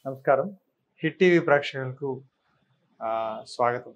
నమస్కారం hit TV ప్రేక్షకులకు ఆ, స్వాగతం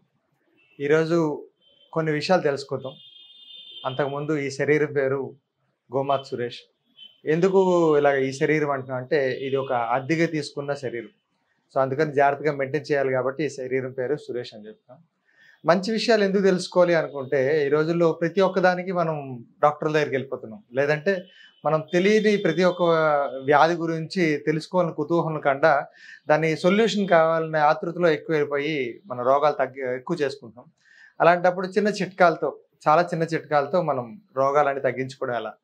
ఈరోజు కొన్ని విషయాలు తెలుసుకుందాం అంతకుముందు ఈ శరీరం పేరు గోమాత్ సురేష్ ఎందుకు ఇలాగ ఈ శరీరం అంటున్నా అంటే ఇది ఒక అద్దెగా తీసుకున్న శరీరం సో అందుకని జాగ్రత్తగా మెయింటైన్ చేయాలి కాబట్టి ఈ శరీరం పేరు సురేష్ అని చెప్తాం మంచి విషయాలు ఎందుకు తెలుసుకోవాలి అనుకుంటే ఈ రోజుల్లో ప్రతి ఒక్కదానికి మనం డాక్టర్ దగ్గరికి వెళ్ళిపోతున్నాం లేదంటే మనం తెలియని ప్రతి ఒక్క వ్యాధి గురించి తెలుసుకోవాలని కుతూహలం కండా దాని సొల్యూషన్ కావాలనే ఆతృతలో ఎక్కువైపోయి మన రోగాలు తగ్గి ఎక్కువ చేసుకుంటాం అలాంటప్పుడు చిన్న చిట్కాలతో చాలా చిన్న చిట్కాలతో మనం రోగాలని తగ్గించుకోవడం ఎలా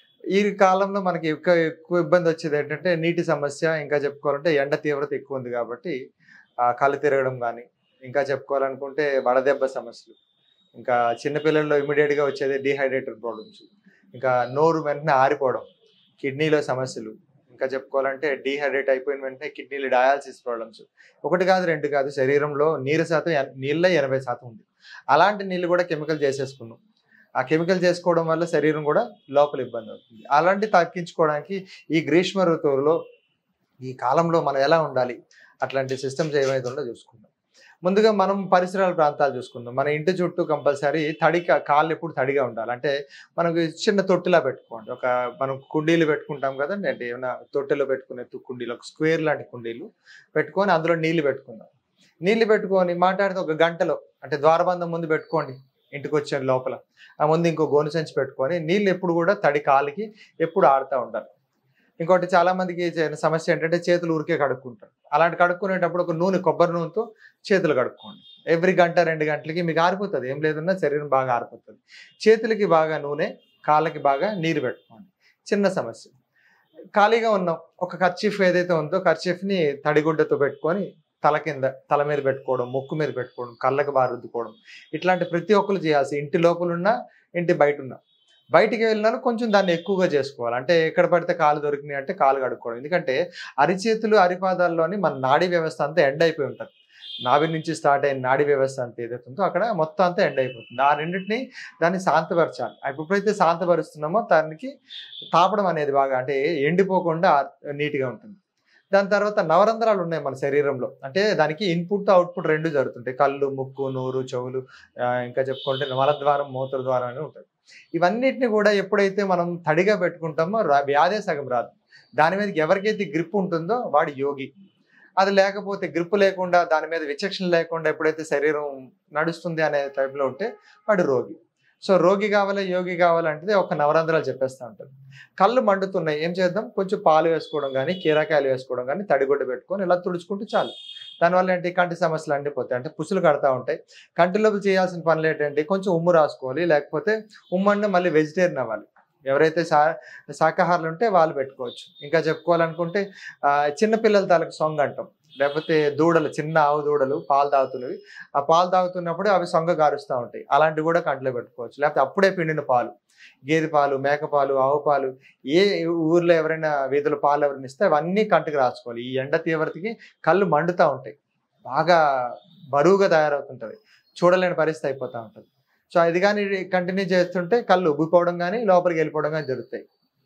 ఈ కాలంలో మనకి ఎక్కువ ఎక్కువ ఇబ్బంది వచ్చేది ఏంటంటే నీటి సమస్య ఇంకా చెప్పుకోవాలంటే ఎండ తీవ్రత ఎక్కువ ఉంది కాబట్టి ఆ, కళ్ళు తిరగడం కానీ ఇంకా చెప్పుకోవాలనుకుంటే వడదెబ్బ సమస్యలు ఇంకా చిన్నపిల్లల్లో ఇమీడియట్గా వచ్చేది డీహైడ్రేటెడ్ ప్రాబ్లమ్స్ ఇంకా నోరు వెంటనే ఆరిపోవడం కిడ్నీలో సమస్యలు ఇంకా చెప్పుకోవాలంటే డీహైడ్రేట్ అయిపోయిన వెంటనే కిడ్నీలో డయాలసిస్ ప్రాబ్లమ్స్ ఒకటి కాదు రెండు కాదు శరీరంలో నీరు శాతం ఎన్- నీళ్ళ ఎనభై శాతం ఉంది అలాంటి నీళ్ళు కూడా కెమికల్ చేసేసుకున్నాం ఆ కెమికల్ చేసుకోవడం వల్ల శరీరం కూడా లోపల ఇబ్బంది అవుతుంది అలాంటి తగ్గించుకోవడానికి ఈ గ్రీష్మ ఋతువులో ఈ కాలంలో మనం ఎలా ఉండాలి అట్లాంటి సిస్టమ్స్ ఏమైతే ఉందో చూసుకుందాం ముందుగా మనం పరిసరాల ప్రాంతాలు చూసుకుందాం మన ఇంటి చుట్టూ కంపల్సరీ తడి కా- కాళ్ళు ఎప్పుడు తడిగా ఉండాలి అంటే మనకు చిన్న తొట్టిలా పెట్టుకోండి ఒక మనం కుండీలు పెట్టుకుంటాం కదండి అంటే ఏమైనా తొట్టెలో పెట్టుకునే తు- కుండీలు ఒక స్క్వేర్ లాంటి కుండీలు పెట్టుకొని అందులో నీళ్లు పెట్టుకుందాం నీళ్లు పెట్టుకొని మాట్లాడితే ఒక గంటలో అంటే ద్వారబంధం ముందు పెట్టుకోండి ఇంటికి వచ్చే లోపల ఆ ముందు ఇంకో గోను సంచి పెట్టుకొని నీళ్ళు ఎప్పుడు కూడా తడి కాలికి ఎప్పుడు ఆడుతూ ఉండాలి ఇంకోటి చాలా మందికి చే- సమస్య ఏంటంటే చేతులు ఊరికే కడుక్కుంటారు అలాంటి కడుక్కునేటప్పుడు ఒక నూనె కొబ్బరి నూనెతో చేతులు కడుక్కోండి ఎవ్రీ గంట రెండు గంటలకి మీకు ఆరిపోతుంది ఏం లేదన్నా శరీరం బాగా ఆరిపోతుంది చేతులకి బాగా నూనె కాళ్ళకి బాగా నీరు పెట్టుకోండి చిన్న సమస్య ఖాళీగా ఉన్నాం ఒక కర్చీఫ్ ఏదైతే ఉందో కర్చీఫ్ని తడిగుడ్డతో పెట్టుకొని తల కింద తల మీద పెట్టుకోవడం ముక్కు మీద పెట్టుకోవడం కళ్ళకి బాగా రుద్దుకోవడం ఇట్లాంటి ప్రతి ఒక్కరు చేయాల్సి ఇంటి లోపల ఉన్నా ఇంటి బయట ఉన్నా బయటికి వెళ్ళినా కొంచెం దాన్ని ఎక్కువగా చేసుకోవాలి అంటే ఎక్కడ పడితే కాలు దొరికినాయి అంటే కాలు కడుక్కోవడం ఎందుకంటే అరిచేతులు అరిపాదాల్లోని మన నాడీ వ్యవస్థ అంతా ఎండ్ అయిపోయి ఉంటుంది నాభి నుంచి స్టార్ట్ అయిన నాడీ వ్యవస్థ అంతా ఏదైతే ఉందో అక్కడ మొత్తం అంతా ఎండ్ అయిపోతుంది ఆ రెండింటిని దాన్ని శాంతపరచాలి ఎప్పుడైతే శాంతపరుస్తున్నామో దానికి తాపడం అనేది బాగా అంటే ఎండిపోకుండా నీట్గా ఉంటుంది దాని తర్వాత నవరంధ్రాలు ఉన్నాయి మన శరీరంలో అంటే దానికి ఇన్పుట్ అవుట్పుట్ రెండు జరుగుతుంటాయి కళ్ళు ముక్కు నోరు చెవులు ఆ, ఇంకా చెప్పుకుంటే మలద్వారం మూత్ర ద్వారం అని ఉంటుంది ఇవన్నిటిని కూడా ఎప్పుడైతే మనం తడిగా పెట్టుకుంటామో రా- వ్యాధే సగం రాదు దాని మీద ఎవరికైతే గ్రిప్ ఉంటుందో వాడు యోగి అది లేకపోతే గ్రిప్ లేకుండా దాని మీద విచక్షణ లేకుండా ఎప్పుడైతే శరీరం నడుస్తుంది అనే టైప్లో ఉంటే వాడు రోగి సో రోగి కావాలి యోగి కావాలంటే ఒక నవరంధ్రాలు చెప్పేస్తూ ఉంటారు కళ్ళు మండుతున్నాయి ఏం చేద్దాం కొంచెం పాలు వేసుకోవడం కానీ కీరకాయలు వేసుకోవడం కానీ తడిగుడ్డ పెట్టుకొని ఇలా తుడుచుకుంటే చాలు దానివల్ల ఏంటి కంటి సమస్యలు అన్నీ పోతాయి అంటే పుసులు కడతా ఉంటాయి కంటిలోపు చేయాల్సిన పనులు ఏంటంటే కొంచెం ఉమ్ము రాసుకోవాలి లేకపోతే ఉమ్ము అంటే మళ్ళీ వెజిటేరియన్ అవ్వాలి ఎవరైతే శా శాకాహారులు ఉంటే వాళ్ళు పెట్టుకోవచ్చు ఇంకా చెప్పుకోవాలనుకుంటే ఆ, చిన్న పిల్లల తాలూకు సొంగ అంటాం లేకపోతే దూడలు చిన్న ఆవు దూడలు పాలు తాగుతున్నవి ఆ పాలు తాగుతున్నప్పుడు అవి సొంగ గారుస్తూ ఉంటాయి అలాంటివి కూడా కంట్లో పెట్టుకోవచ్చు లేకపోతే అప్పుడే పిండిన పాలు గేదె పాలు మేక పాలు ఆవు పాలు ఏ ఊర్లో ఎవరైనా వీధుల పాలు ఎవరైనా ఇస్తే అవన్నీ కంటికి రాసుకోవాలి ఈ ఎండ తీవ్రతకి కళ్ళు మండుతూ ఉంటాయి బాగా బరువుగా తయారవుతుంటుంది చూడలేని పరిస్థితి అయిపోతూ ఉంటుంది సో అది కానీ కంటిన్యూ చేస్తుంటే కళ్ళు ఉబ్బిపోవడం కానీ లోపలికి వెళ్ళిపోవడం కానీ జరుగుతాయి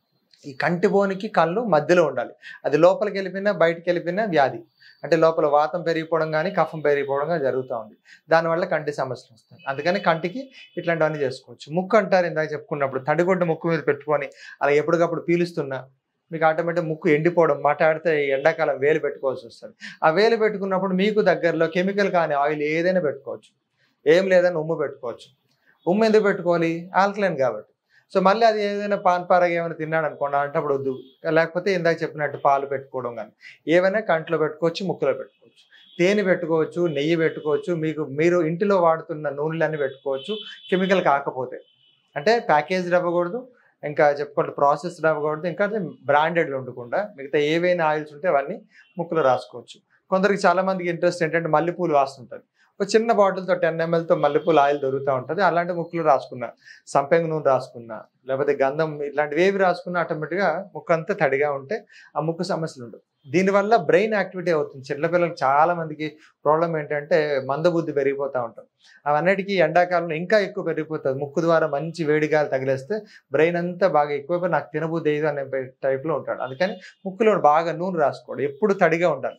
ఈ కంటి బోనికి కళ్ళు మధ్యలో ఉండాలి అది లోపలికి వెళ్ళిపోయినా బయటికి వెళ్ళిపోయినా వ్యాధి అంటే లోపల వాతం పెరిగిపోవడం కానీ కఫం పెరిగిపోవడం కానీ జరుగుతూ ఉంది దానివల్ల కంటి సమస్యలు వస్తాయి అందుకని కంటికి ఇట్లాంటివన్నీ చేసుకోవచ్చు ముక్కు అంటారు ఇందాక చెప్పుకున్నప్పుడు తడిగుడ్డ ముక్కు మీద పెట్టుకొని అలా ఎప్పటికప్పుడు పీలుస్తున్నా మీకు ఆటోమేటిక్ ముక్కు ఎండిపోవడం మాట్లాడితే ఎండాకాలం వేలు పెట్టుకోవాల్సి వస్తుంది ఆ వేలు పెట్టుకున్నప్పుడు మీకు దగ్గరలో కెమికల్ కానీ ఆయిల్ ఏదైనా పెట్టుకోవచ్చు ఏం లేదని ఉమ్ము పెట్టుకోవచ్చు ఉమ్ము ఎందుకు పెట్టుకోవాలి ఆల్కలైన్ కాబట్టి సో మళ్ళీ అది ఏదైనా పాన్ పారగా ఏమైనా తిన్నాడు అనుకోండి అంటే అప్పుడు వద్దు లేకపోతే ఇందాక చెప్పినట్టు పాలు పెట్టుకోవడం కానీ ఏవైనా కంట్లో పెట్టుకోవచ్చు ముక్కులో పెట్టుకోవచ్చు తేనె పెట్టుకోవచ్చు నెయ్యి పెట్టుకోవచ్చు మీకు మీరు ఇంటిలో వాడుతున్న నూనెలన్నీ పెట్టుకోవచ్చు కెమికల్ కాకపోతే అంటే ప్యాకేజ్డ్ అవ్వకూడదు ఇంకా చెప్పుకోండి ప్రాసెస్డ్ అవ్వకూడదు ఇంకా బ్రాండెడ్లు ఉండకుండా మిగతా ఏవైనా ఆయిల్స్ ఉంటే అవన్నీ ముక్కులో రాసుకోవచ్చు కొందరికి చాలా మందికి ఇంట్రెస్ట్ ఏంటంటే మల్లెపూలు వాస్తుంటుంది ఒక చిన్న బాటిల్తో టెన్ ఎంఎల్తో మల్లెపూలు ఆయిల్ దొరుకుతూ ఉంటుంది అలాంటి ముక్కులు రాసుకున్నా సంపెంగ నూనె రాసుకున్నా లేకపోతే గంధం ఇట్లాంటివి ఏవి రాసుకున్నా ఆటోమేటిక్గా ముక్కు అంతా తడిగా ఉంటే ఆ ముక్కు సమస్యలు ఉండవు దీనివల్ల బ్రెయిన్ యాక్టివిటీ అవుతుంది చిన్నపిల్లలకు చాలా మందికి ప్రాబ్లం ఏంటంటే మందబుద్ధి పెరిగిపోతూ ఉంటాం అవన్నిటికీ ఎండాకాలంలో ఇంకా ఎక్కువ పెరిగిపోతుంది ముక్కు ద్వారా మంచి వేడి గాలి తగిలేస్తే బ్రెయిన్ అంతా బాగా ఎక్కువైపోయి నాకు తినబుద్ధి ఏదో అనే టైప్లో ఉంటాడు అందుకని ముక్కులో బాగా నూనె రాసుకోవడం ఎప్పుడు తడిగా ఉండాలి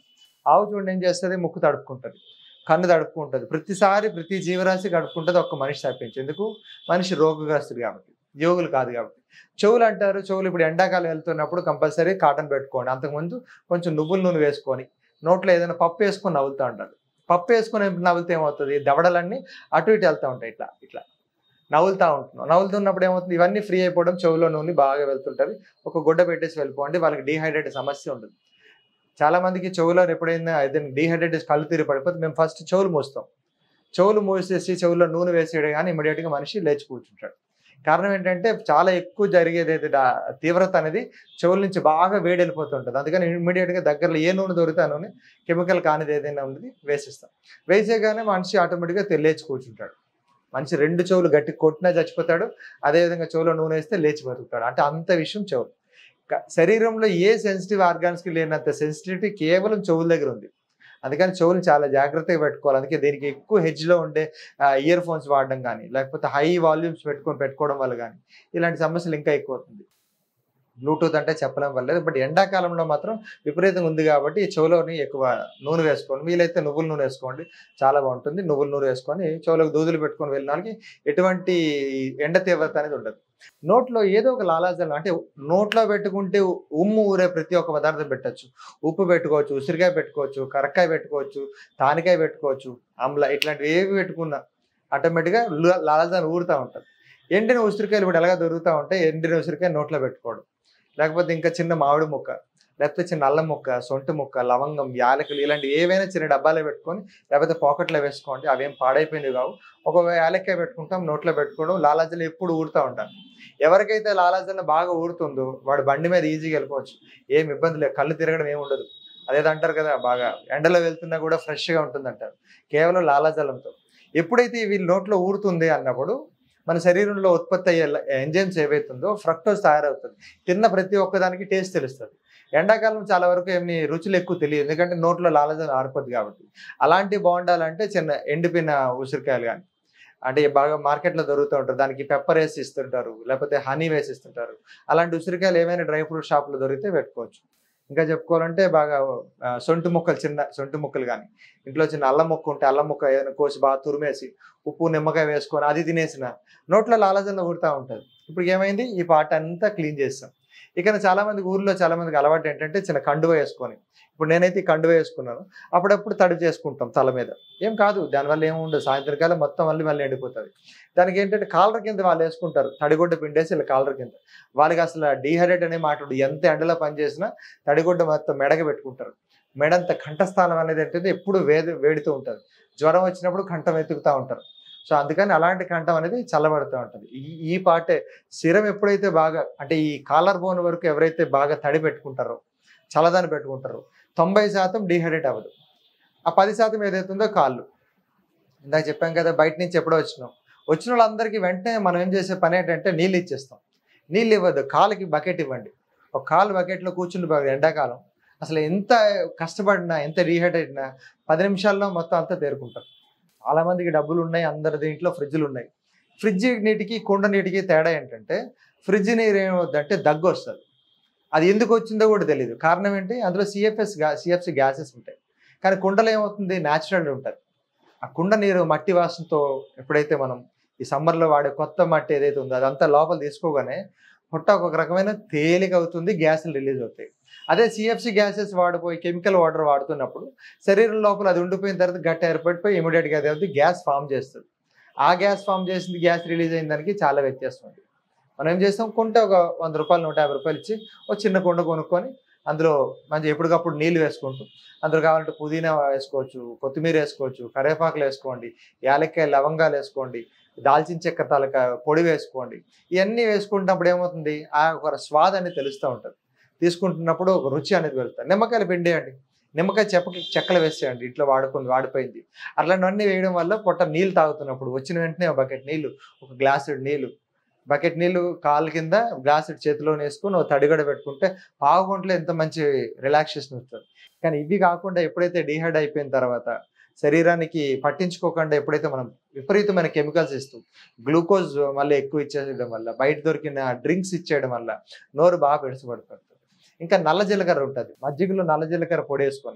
ఆవు చూడండి ఏం చేస్తుంది ముక్కు తడుపుకుంటుంది కన్ను తడుపుకుంటుంది ప్రతిసారి ప్రతి జీవరాశి గడుపుకుంటుంది ఒక్క మనిషి తప్పించి ఎందుకు మనిషి రోగగ్రస్తుడు కాబట్టి యోగులు కాదు కాబట్టి చెవులు అంటారు చెవులు ఇప్పుడు ఎండాకాలం వెళ్తున్నప్పుడు కంపల్సరీ కాటన్ పెట్టుకోండి అంతకుముందు కొంచెం నువ్వుల నూనె వేసుకొని నోట్లో ఏదైనా పప్పు వేసుకొని నవ్వుతూ ఉంటారు పప్పు వేసుకొని నవ్వుతే ఏమవుతుంది దవడలన్నీ అటు ఇటు వెళ్తూ ఉంటాయి ఇట్లా ఇట్లా నవ్వులుతూ ఉంటున్నాం నవ్వులుతున్నప్పుడు ఏమవుతుంది ఇవన్నీ ఫ్రీ అయిపోవడం చెవులో నూనె బాగా వెళ్తుంటుంది ఒక గుడ్డ పెట్టేసి వెళ్ళిపోండి వాళ్ళకి డీహైడ్రేట్ సమస్య ఉంటుంది చాలా మందికి చెవులో ఎప్పుడైనా ఏదైనా డీహైడ్రేట్ కళ్ళు తిరిగి పడిపోతే మేము ఫస్ట్ చెవులు మూస్తాం చెవులు మూసేసి చెవుల్లో నూనె వేసేయడం కానీ ఇమీడియట్గా మనిషి లేచి కూర్చుంటాడు కారణం ఏంటంటే చాలా ఎక్కువ జరిగేది అయితే దా- తీవ్రత అనేది చెవుల నుంచి బాగా వేడి వెళ్ళిపోతుంటుంది అందుకని ఇమీడియట్గా దగ్గరలో ఏ నూనె దొరికితే ఆ నూనె కెమికల్ కానిది ఏదైనా ఉంది వేసిస్తాం వేసేగానే మనిషి ఆటోమేటిక్గా లేచి కూర్చుంటాడు మనిషి రెండు చెవులు గట్టి కొట్టినా చచ్చిపోతాడు అదేవిధంగా చెవులో నూనె వేస్తే లేచి బతుకుతాడు అంటే అంత విషయం చెవులు క- శరీరంలో ఏ సెన్సిటివ్ ఆర్గాన్స్కి లేనంత సెన్సిటివిటీ కేవలం చెవుల దగ్గర ఉంది అందుకని చెవులు చాలా జాగ్రత్తగా పెట్టుకోవాలి అందుకే దీనికి ఎక్కువ హెడ్జ్లో ఉండే ఇయర్ ఫోన్స్ వాడడం కానీ లేకపోతే హై వాల్యూమ్స్ పెట్టుకొని పెట్టుకోవడం వల్ల కానీ ఇలాంటి సమస్యలు ఇంకా ఎక్కువ అవుతుంది బ్లూటూత్ అంటే చెప్పలేం పర్లేదు బట్ ఎండాకాలంలో మాత్రం విపరీతంగా ఉంది కాబట్టి ఈ చెవులోని ఎక్కువ నూనె వేసుకోండి వీలైతే నువ్వుల నూనె వేసుకోండి చాలా బాగుంటుంది నువ్వుల నూనె వేసుకొని చెవులకు దూదులు పెట్టుకొని వెళ్ళిన వాళ్ళకి ఎటువంటి ఎండ తీవ్రత అనేది ఉండదు నోట్లో ఏదో ఒక లాలాజలం అంటే నోట్లో పెట్టుకుంటే ఉమ్ము ఊరే ప్రతి ఒక్క పదార్థం పెట్టచ్చు ఉప్పు పెట్టుకోవచ్చు ఉసిరికాయ పెట్టుకోవచ్చు కరక్కాయ పెట్టుకోవచ్చు తానికాయ పెట్టుకోవచ్చు ఆమ్ల ఇట్లాంటివి ఏవి పెట్టుకున్నా ఆటోమేటిక్గా లాలాజలం ఊరుతూ ఉంటుంది ఎండిన ఉసిరికాయలు ఇప్పుడు ఎలాగ దొరుకుతూ ఉంటే ఎండిన ఉసిరికాయ నోట్లో పెట్టుకోవడం లేకపోతే ఇంకా చిన్న మామిడి ముక్క లేకపోతే చిన్న అల్లం ముక్క సొంటి ముక్క లవంగం యాలకులు ఇలాంటి ఏవైనా చిన్న డబ్బాలో పెట్టుకొని లేకపోతే పాకెట్లో వేసుకోండి అవేం పాడైపోయినవి కావు ఒక యాలక్కాయ పెట్టుకుంటాం నోట్లో పెట్టుకోవడం లాలాజలం ఎప్పుడు ఊరుతూ ఉంటాం ఎవరికైతే లాలాజలం బాగా ఊరుతుందో వాడు బండి మీద ఈజీగా వెళ్ళిపోవచ్చు ఏం ఇబ్బంది లేదు కళ్ళు తిరగడం ఏమి ఉండదు అదేదో అంటారు కదా బాగా ఎండలో వెళ్తున్నా కూడా ఫ్రెష్గా ఉంటుంది అంటారు కేవలం లాలాజలంతో ఎప్పుడైతే వీళ్ళ నోట్లో ఊరుతుంది అన్నప్పుడు మన శరీరంలో ఉత్పత్తి అయ్యే ఎంజైమ్స్ ఏవైతుందో ఫ్రక్టోస్ తయారవుతుంది తిన్న ప్రతి ఒక్కదానికి టేస్ట్ తెలుస్తుంది ఎండాకాలం చాలా వరకు ఏమి రుచులు ఎక్కువ తెలియదు ఎందుకంటే నోట్లో లాలజలం ఆరిపోద్ది కాబట్టి అలాంటివి బాగుండాలంటే చిన్న ఎండిపోయిన ఉసిరికాయలు కానీ అంటే బాగా మార్కెట్లో దొరుకుతూ ఉంటారు దానికి పెప్పర్ వేసి ఇస్తుంటారు లేకపోతే హనీ వేసి ఇస్తుంటారు అలాంటి ఉసిరికాయలు ఏమైనా డ్రై ఫ్రూట్ షాప్లో దొరికితే పెట్టుకోవచ్చు ఇంకా చెప్పుకోవాలంటే బాగా ఆ, సొంటి ముక్కలు చిన్న సొంటి ముక్కలు కానీ ఇంట్లో చిన్న అల్లం ముక్క ఉంటే అల్లం ముక్క ఏదైనా కోసి బాగా తురిమేసి ఉప్పు నిమ్మకాయ వేసుకొని అది తినేసిన నోట్లో లాలజంలో ఊరుతూ ఉంటుంది ఇప్పుడు ఏమైంది ఈ పాట అంతా క్లీన్ చేస్తాం ఇక చాలా మందికి ఊర్లో చాలా మందికి అలవాటు ఏంటంటే చిన్న కండువ వేసుకొని ఇప్పుడు నేనైతే ఈ కండువ వేసుకున్నాను అప్పుడప్పుడు తడి చేసుకుంటాం తల మీద ఏం కాదు దానివల్ల ఏమి ఉండదు సాయంత్రం కాలం మొత్తం మళ్ళీ మళ్ళీ ఎండిపోతుంది దానికి ఏంటంటే కాలర్ కింద వాళ్ళు వేసుకుంటారు తడిగుడ్డ పిండేసి ఇలా కాలర్ కింద వాళ్ళకి అసలు డీహైడ్రేట్ అనే మాట ఉండదు. ఎంత ఎండలో పనిచేసినా తడిగుడ్డ మొత్తం మెడగ పెట్టుకుంటారు మెడంత కంఠస్థానం అనేది ఏంటంటే ఎప్పుడు వేడి వేడితో ఉంటుంది జ్వరం వచ్చినప్పుడు కంఠం ఎత్తుకుతూ ఉంటారు సో అందుకని అలాంటి కంఠం అనేది చల్లబడుతూ ఉంటుంది ఈ ఈ పాటే శిరం ఎప్పుడైతే బాగా అంటే ఈ కాలర్ బోన్ వరకు ఎవరైతే బాగా తడి పెట్టుకుంటారో చల్లదాన్ని పెట్టుకుంటారో తొంభై శాతం డీహైడ్రేట్ అవ్వదు ఆ పది శాతం ఏదైతుందో కాళ్ళు ఇందాక చెప్పాం కదా బయట నుంచి ఎప్పుడో వచ్చినాం వచ్చిన వాళ్ళందరికీ వెంటనే మనం ఏం చేసే పని ఏంటంటే నీళ్ళు ఇచ్చేస్తాం నీళ్ళు ఇవ్వద్దు కాలుకి బకెట్ ఇవ్వండి ఒక కాలు బకెట్లో కూర్చుని బాగా ఎండాకాలం అసలు ఎంత కష్టపడినా ఎంత డీహైడ్రేట్ అయినా పది నిమిషాల్లో మొత్తం అంతా తేరుకుంటారు చాలా మందికి డబ్బులు ఉన్నాయి అందరి దీంట్లో ఫ్రిడ్జ్లు ఉన్నాయి ఫ్రిడ్జ్ నీటికి కుండ నీటికి తేడా ఏంటంటే ఫ్రిడ్జ్ నీరు ఏమవుద్దంటే దగ్గు వస్తుంది అది ఎందుకు వచ్చిందో కూడా తెలియదు కారణం ఏంటి అందులో సిఎఫ్ఎస్ గా సిఎఫ్సి గ్యాసెస్ ఉంటాయి కానీ కుండలో ఏమవుతుంది న్యాచురల్ ఉంటుంది ఆ కుండ నీరు మట్టి వాసనతో ఎప్పుడైతే మనం ఈ సమ్మర్లో వాడే కొత్త మట్టి ఏదైతే ఉందో అదంతా లోపల తీసుకోగానే పొట్ట ఒక రకమైన తేలిక అవుతుంది గ్యాసులు రిలీజ్ అవుతాయి అదే సిఎఫ్సి గ్యాసెస్ వాడిపోయి కెమికల్ వాటర్ వాడుతున్నప్పుడు శరీరం లోపల అది ఉండిపోయిన తర్వాత గట్టి ఏర్పడిపోయి ఇమీడియట్గా అది అవుతుంది గ్యాస్ ఫామ్ చేస్తుంది ఆ గ్యాస్ ఫామ్ చేసింది గ్యాస్ రిలీజ్ అయిన దానికి చాలా వ్యత్యాసం ఉంది మనం ఏం చేస్తాం కొంటే ఒక వంద రూపాయలు నూట యాభై రూపాయలు ఇచ్చి ఒక చిన్న కుండ కొనుక్కొని అందులో మంచి ఎప్పటికప్పుడు నీళ్ళు వేసుకుంటూ అందులో కావాలంటే పుదీనా వేసుకోవచ్చు కొత్తిమీర వేసుకోవచ్చు కరివేపాకులు వేసుకోండి యాలక్కాయ లవంగాలు వేసుకోండి దాల్చిన చెక్క తలక పొడి వేసుకోండి ఇవన్నీ వేసుకుంటున్నప్పుడు ఏమవుతుంది ఆ ఒక స్వాద్ అనేది తెలుస్తూ ఉంటుంది తీసుకుంటున్నప్పుడు ఒక రుచి అనేది వెళ్తుంది నిమ్మకాయలు పిండేయండి నిమ్మకాయ చెక్క చెక్కలు వేసేయండి ఇంట్లో వాడుకొని వాడిపోయింది అట్లాంటివన్నీ వేయడం వల్ల పొట్ట నీళ్ళు తాగుతున్నప్పుడు వచ్చిన వెంటనే ఒక బకెట్ నీళ్ళు ఒక గ్లాసుడు నీళ్ళు బకెట్ నీళ్ళు కాలు కింద గ్లాసుడు చేతిలో వేసుకొని ఒక తడిగడ పెట్టుకుంటే పావుగుంట్లో ఎంత మంచి రిలాక్సేషన్ వస్తుంది కానీ ఇవి కాకుండా ఎప్పుడైతే డీహైడ్ అయిపోయిన తర్వాత శరీరానికి పట్టించుకోకుండా ఎప్పుడైతే మనం విపరీతమైన కెమికల్స్ ఇస్తూ గ్లూకోజ్ మళ్ళీ ఎక్కువ ఇచ్చేయడం వల్ల బయట దొరికిన డ్రింక్స్ ఇచ్చేయడం వల్ల నోరు బాగా పెడుచుబడుతుంది ఇంకా నల్ల జీలకర్ర ఉంటుంది మజ్జిగలో నల్ల జీలకర్ర పొడి వేసుకొని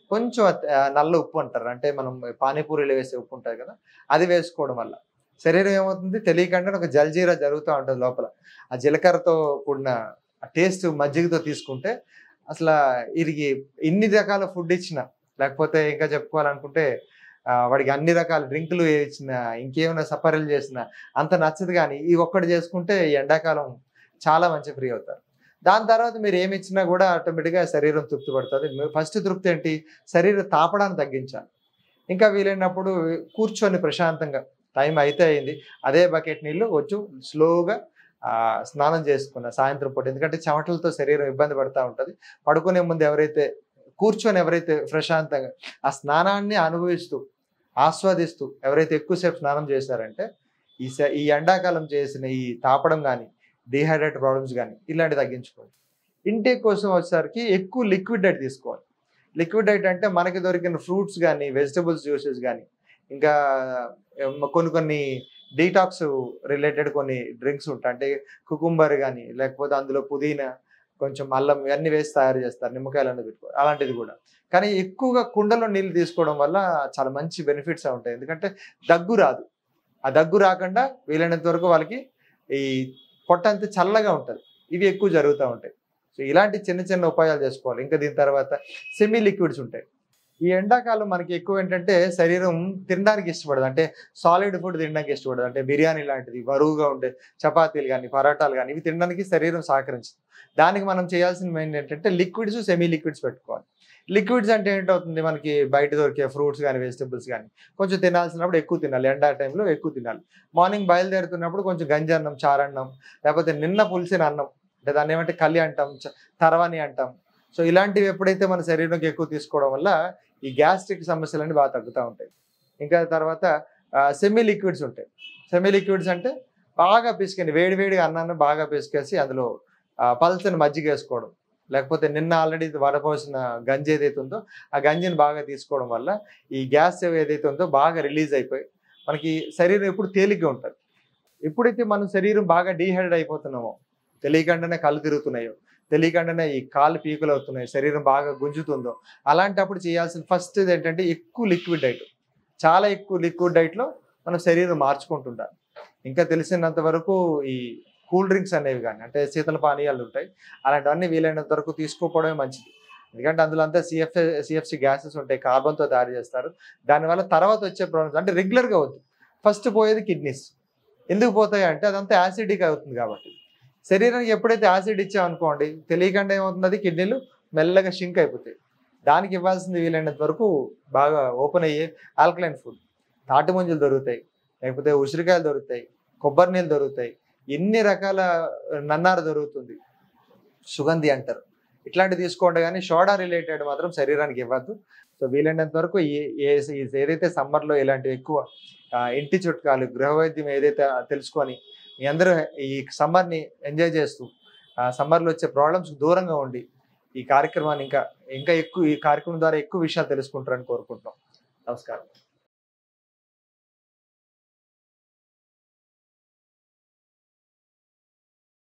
కొంచెం అత్- ఆ, నల్ల ఉప్పు అంటారు అంటే మనం పానీపూరిలో వేసే ఉప్పు ఉంటుంది కదా అది వేసుకోవడం వల్ల శరీరం ఏమవుతుంది తెలియకుండా ఒక జల్జీరా జరుగుతూ ఉంటుంది లోపల ఆ జీలకర్రతో కూడిన టేస్ట్ మజ్జిగతో తీసుకుంటే అసలు ఇది ఇన్ని రకాల ఫుడ్ ఇచ్చిన లేకపోతే ఇంకా చెప్పుకోవాలనుకుంటే ఆ, వాడికి అన్ని రకాల డ్రింకులు ఇచ్చిన ఇంకేమైనా సపరీలు చేసిన అంత నచ్చదు కానీ ఈ ఒక్కటి చేసుకుంటే ఈ ఎండాకాలం చాలా మంచి ఫ్రీ అవుతారు దాని తర్వాత మీరు ఏమి ఇచ్చినా కూడా ఆటోమేటిక్గా శరీరం తృప్తి పడుతుంది ఫస్ట్ తృప్తి ఏంటి శరీర తాపడాన్ని తగ్గించాలి ఇంకా వీలైనప్పుడు కూర్చొని ప్రశాంతంగా టైం అయితే అయింది అదే బకెట్ నీళ్ళు కొంచెం స్లోగా ఆ, స్నానం చేసుకున్న సాయంత్రం పూట ఎందుకంటే చెమటలతో శరీరం ఇబ్బంది పడుతూ ఉంటుంది పడుకునే ముందు ఎవరైతే కూర్చొని ఎవరైతే ప్రశాంతంగా ఆ స్నానాన్ని అనుభవిస్తూ ఆస్వాదిస్తూ ఎవరైతే ఎక్కువసేపు స్నానం చేశారంటే ఈ స- ఈ ఎండాకాలం చేసిన ఈ తాపడం కానీ డిహైడ్రేట్ ప్రాబ్లమ్స్ కానీ ఇలాంటివి తగ్గించుకోవాలి ఇంటేక్ కోసం వచ్చేసరికి ఎక్కువ లిక్విడ్ డైట్ తీసుకోవాలి లిక్విడ్ డైట్ అంటే మనకి దొరికిన ఫ్రూట్స్ కానీ వెజిటబుల్స్ జ్యూసెస్ కానీ ఇంకా ఏం కొన్ని కొన్ని డీటాక్స్ రిలేటెడ్ కొన్ని డ్రింక్స్ ఉంటాయి అంటే కుకుంబర్ కానీ లేకపోతే అందులో పుదీనా కొంచెం అల్లం ఇవన్నీ వేసి తయారు చేస్తారు నిమ్మకాయలు పెట్టుకో అలాంటిది కూడా కానీ ఎక్కువగా కుండలో నీళ్ళు తీసుకోవడం వల్ల చాలా మంచి బెనిఫిట్స్ ఉంటాయి ఎందుకంటే దగ్గు రాదు ఆ దగ్గు రాకుండా వీలైనంత వరకు వాళ్ళకి ఈ పొట్ట అంతా చల్లగా ఉంటుంది ఇవి ఎక్కువ జరుగుతూ ఉంటాయి సో ఇలాంటి చిన్న చిన్న ఉపాయాలు చేసుకోవాలి ఇంకా దీని తర్వాత సెమీ లిక్విడ్స్ ఉంటాయి ఈ ఎండాకాలం మనకి ఎక్కువ ఏంటంటే శరీరం తినడానికి ఇష్టపడదు అంటే సాలిడ్ ఫుడ్ తినడానికి ఇష్టపడదు అంటే బిర్యానీ లాంటిది బరువుగా ఉండే చపాతీలు కానీ పరాటాలు కానీ ఇవి తినడానికి శరీరం సహకరించదు దానికి మనం చేయాల్సిన మెయిన్ ఏంటంటే లిక్విడ్స్ సెమీ లిక్విడ్స్ పెట్టుకోవాలి లిక్విడ్స్ అంటే ఏంటవుతుంది మనకి బయట దొరికే ఫ్రూట్స్ కానీ వెజిటబుల్స్ కానీ కొంచెం తినాల్సినప్పుడు ఎక్కువ తినాలి ఎండా టైంలో ఎక్కువ తినాలి మార్నింగ్ బయలుదేరుతున్నప్పుడు కొంచెం గంజి అన్నం చారన్నం లేకపోతే నిన్న పులిసిన అన్నం అంటే దాన్ని ఏమంటే కలి అంటాం చ- తర్వాని అంటాం సో ఇలాంటివి ఎప్పుడైతే మన శరీరంకి ఎక్కువ తీసుకోవడం వల్ల ఈ గ్యాస్ట్రిక్ సమస్యలన్నీ బాగా తగ్గుతూ ఉంటాయి ఇంకా తర్వాత సెమీ లిక్విడ్స్ ఉంటాయి సెమీ లిక్విడ్స్ అంటే బాగా పిసికండి వేడి వేడిగా అన్నాన్ని బాగా పిసికేసి అందులో ఆ, పల్చని మజ్జిగ వేసుకోవడం లేకపోతే నిన్న ఆల్రెడీ వడపోసిన గంజి ఏదైతే ఉందో ఆ గంజిని బాగా తీసుకోవడం వల్ల ఈ గ్యాస్ ఏదైతే ఉందో బాగా రిలీజ్ అయిపోయి మనకి శరీరం ఎప్పుడు తేలిగ్గా ఉంటుంది ఎప్పుడైతే మనం శరీరం బాగా డీహైడ్రేట్ అయిపోతున్నామో తెలియకుండానే కళ్ళు తిరుగుతున్నాయో తెలియకుండానే ఈ కాళ్ళు పీకులు అవుతున్నాయి శరీరం బాగా గుంజుతుందో అలాంటప్పుడు చేయాల్సిన ఫస్ట్ ఏంటంటే ఎక్కువ లిక్విడ్ డైట్ చాలా ఎక్కువ లిక్విడ్ డైట్లో మనం శరీరం మార్చుకుంటుంటాం ఇంకా తెలిసినంత వరకు ఈ కూల్ డ్రింక్స్ అనేవి కానీ అంటే శీతల పానీయాలు ఉంటాయి అలాంటివన్నీ వీలైనంత వరకు తీసుకోకపోవడమే మంచిది ఎందుకంటే అందులో అంతా సిఎఫ్ సిఎఫ్సి గ్యాసెస్ ఉంటాయి కార్బన్తో తయారు చేస్తారు దానివల్ల తర్వాత వచ్చే ప్రాబ్లమ్స్ అంటే రెగ్యులర్గా వద్దు ఫస్ట్ పోయేది కిడ్నీస్ ఎందుకు పోతాయి అంటే అదంతా యాసిడిక్ అవుతుంది కాబట్టి శరీరానికి ఎప్పుడైతే యాసిడ్ ఇచ్చామనుకోండి తెలియకుండా ఏమవుతుంది కిడ్నీలు మెల్లగా షింక్ అయిపోతాయి దానికి ఇవ్వాల్సింది వీలైనంత వరకు బాగా ఓపెన్ అయ్యే ఆల్కలైన్ ఫుడ్ తాటి ముంజలు దొరుకుతాయి లేకపోతే ఉసిరికాయలు దొరుకుతాయి కొబ్బరి నీళ్ళు దొరుకుతాయి ఎన్ని రకాల నన్నార దొరుకుతుంది సుగంధి అంటారు ఇట్లాంటివి తీసుకోండి కానీ సోడా రిలేటెడ్ మాత్రం శరీరానికి ఇవ్వద్దు సో వీలైనంత వరకు ఏ- ఏ- ఈ- ఏదైతే సమ్మర్లో ఇలాంటివి ఎక్కువ ఆ, ఇంటి చుట్కాలు గృహవైద్యం ఏదైతే తెలుసుకొని మీ అందరూ ఈ సమ్మర్ని ఎంజాయ్ చేస్తూ ఆ సమ్మర్లో వచ్చే ప్రాబ్లమ్స్ దూరంగా ఉండి ఈ కార్యక్రమాన్ని ఇంకా ఇంకా ఎక్కువ ఈ కార్యక్రమం ద్వారా ఎక్కువ విషయాలు తెలుసుకుంటారని కోరుకుంటున్నాం నమస్కారం